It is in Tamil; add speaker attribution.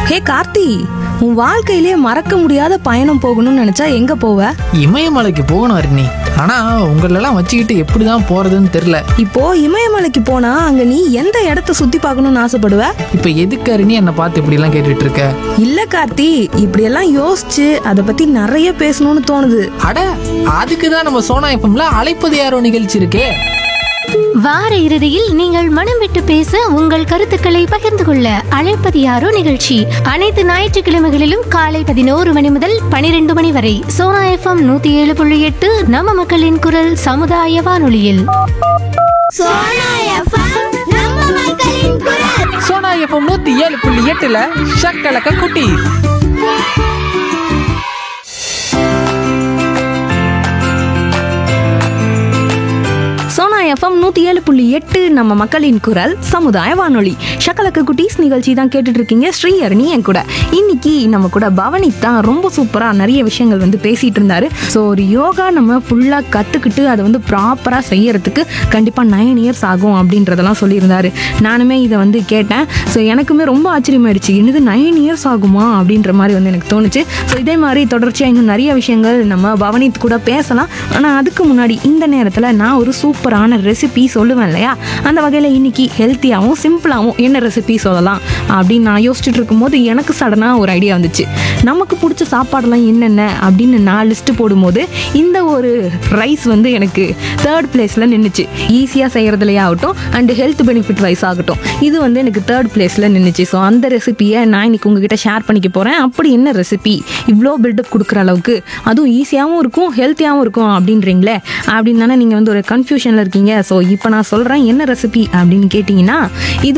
Speaker 1: ஹே கார்த்தி உன் வாழ்க்கையிலே மறக்க முடியாத பயணம் போகணும்னு நினைச்சா எங்க போவ
Speaker 2: இமயமலைக்கு போகணும் அருணி ஆனா உங்களெல்லாம் வச்சுக்கிட்டு எப்படிதான் போறதுன்னு தெரியல
Speaker 1: இப்போ இமயமலைக்கு போனா அங்க நீ எந்த இடத்த சுத்தி பார்க்கணும்னு ஆசைப்படுவ
Speaker 2: இப்ப எதுக்கு அருணி என்னை பார்த்து இப்படி எல்லாம் கேட்டுட்டு இருக்க
Speaker 1: இல்ல கார்த்தி இப்படியெல்லாம் யோசிச்சு அதை பத்தி நிறைய பேசணும்னு தோணுது
Speaker 2: அட அதுக்கு தான் நம்ம சோனா எஃப்எம்ல அழைப்பது யாரோ நிகழ்ச்சி இருக்கே
Speaker 3: வார இறுதியில் நீங்கள் மனம் விட்டு பேச உங்கள் கருத்துக்களை பகிர்ந்து கொள்ள அழைப்பது யாரோ நிகழ்ச்சி அனைத்து ஞாயிற்றுக்கிழமைகளிலும் காலை பதினோரு மணி முதல் பனிரெண்டு மணி வரை சோனா எஃப்எம் நூத்தி ஏழு புள்ளி எட்டு நம்ம மக்களின் குரல் சமுதாய வானொலியில்
Speaker 4: சோனா எஃப்எம் நம்ம மக்களின் குரல்
Speaker 2: சோனா எஃப்எம் நூத்தி ஏழு புள்ளி எட்டுல ஷக்கலக்க குட்டி
Speaker 1: சோனா எஃப்எம் நூத்தி ஏழு புள்ளி எட்டு நம்ம மக்களின் குரல் சமுதாய வானொலி ஷக்கலக்க குட்டீஸ் நிகழ்ச்சி தான் கேட்டுட்டு இருக்கீங்க ஸ்ரீ அருணி என் கூட இன்னைக்கு நம்ம கூட பவனி தான் ரொம்ப சூப்பரா நிறைய விஷயங்கள் வந்து பேசிட்டு இருந்தாரு ஸோ ஒரு யோகா நம்ம ஃபுல்லா கத்துக்கிட்டு அதை வந்து ப்ராப்பரா செய்யறதுக்கு கண்டிப்பா நைன் இயர்ஸ் ஆகும் அப்படின்றதெல்லாம் சொல்லியிருந்தாரு நானுமே இதை வந்து கேட்டேன் ஸோ எனக்குமே ரொம்ப ஆச்சரியமாயிடுச்சு என்னது நைன் இயர்ஸ் ஆகுமா அப்படின்ற மாதிரி வந்து எனக்கு தோணுச்சு ஸோ இதே மாதிரி தொடர்ச்சியாக இன்னும் நிறைய விஷயங்கள் நம்ம பவனித் கூட பேசலாம் ஆனால் அதுக்கு முன்னாடி இந்த நேரத்தில் நான் ஒரு சூப்பரான ரெசிபி சொல்லுவேன் இல்லையா அந்த வகையில் இன்னைக்கு ஹெல்த்தியாகவும் சிம்பிளாகவும் என்ன ரெசிபி சொல்லலாம் அப்படின்னு நான் யோசிச்சுட்டு இருக்கும்போது எனக்கு சடனாக ஒரு ஐடியா வந்துச்சு நமக்கு பிடிச்ச சாப்பாடெல்லாம் என்னென்ன அப்படின்னு நான் லிஸ்ட்டு போடும்போது இந்த ஒரு ரைஸ் வந்து எனக்கு தேர்ட் பிளேஸில் நின்றுச்சு ஈஸியாக செய்கிறதுலையே ஆகட்டும் அண்ட் ஹெல்த் பெனிஃபிட் வைஸ் ஆகட்டும் இது வந்து எனக்கு தேர்ட் பிளேஸில் நின்றுச்சு ஸோ அந்த ரெசிபியை நான் இன்னைக்கு உங்ககிட்ட ஷேர் பண்ணிக்க போகிறேன் அப்படி என்ன ரெசிபி இவ்வளோ பில்டப் கொடுக்குற அளவுக்கு அதுவும் ஈஸியாகவும் இருக்கும் ஹெல்த்தியாகவும் இருக்கும் அப்படின்றீங்களே அப்படின்னு தானே நீங்கள் வந்து ஒரு கன்ஃபியூஷனில் இருக்கீங்க ஸோ இப்போ நான் சொல்கிறேன் என்ன ரெசிபி அப்படின்னு கேட்டிங்கன்னா இது